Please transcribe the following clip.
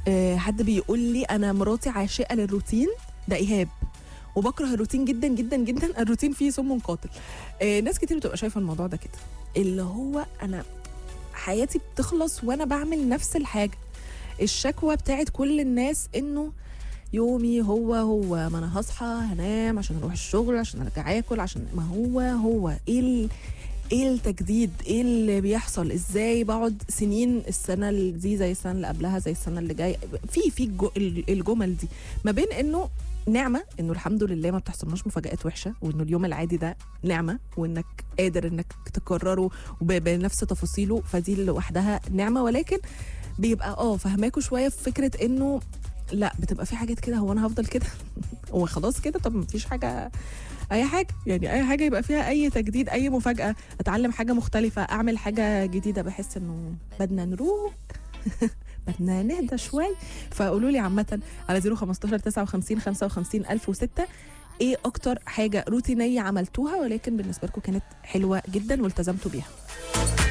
آه، حد بيقول لي انا مراتي عاشقه للروتين ده ايهاب وبكره الروتين جدا جدا جدا الروتين فيه سم قاتل آه، ناس كتير بتبقى شايفه الموضوع ده كده اللي هو انا حياتي بتخلص وانا بعمل نفس الحاجه الشكوى بتاعت كل الناس انه يومي هو هو ما انا هصحى هنام عشان اروح الشغل عشان ارجع اكل عشان ما هو هو ايه ال... ايه التجديد ايه اللي بيحصل ازاي بقعد سنين السنه دي زي السنه اللي قبلها زي السنه اللي جايه في في الجو- الجمل دي ما بين انه نعمه انه الحمد لله ما بتحصلناش مفاجات وحشه وانه اليوم العادي ده نعمه وانك قادر انك تكرره وب- بنفس تفاصيله فدي لوحدها نعمه ولكن بيبقى اه فهماكوا شويه في فكره انه لا بتبقى في حاجات كده هو انا هفضل كده هو خلاص كده طب مفيش حاجه اي حاجه يعني اي حاجه يبقى فيها اي تجديد اي مفاجاه اتعلم حاجه مختلفه اعمل حاجه جديده بحس انه بدنا نروق بدنا نهدى شوي فقولوا لي عامه على 015 59 55 1006 ايه اكتر حاجه روتينيه عملتوها ولكن بالنسبه لكم كانت حلوه جدا والتزمتوا بيها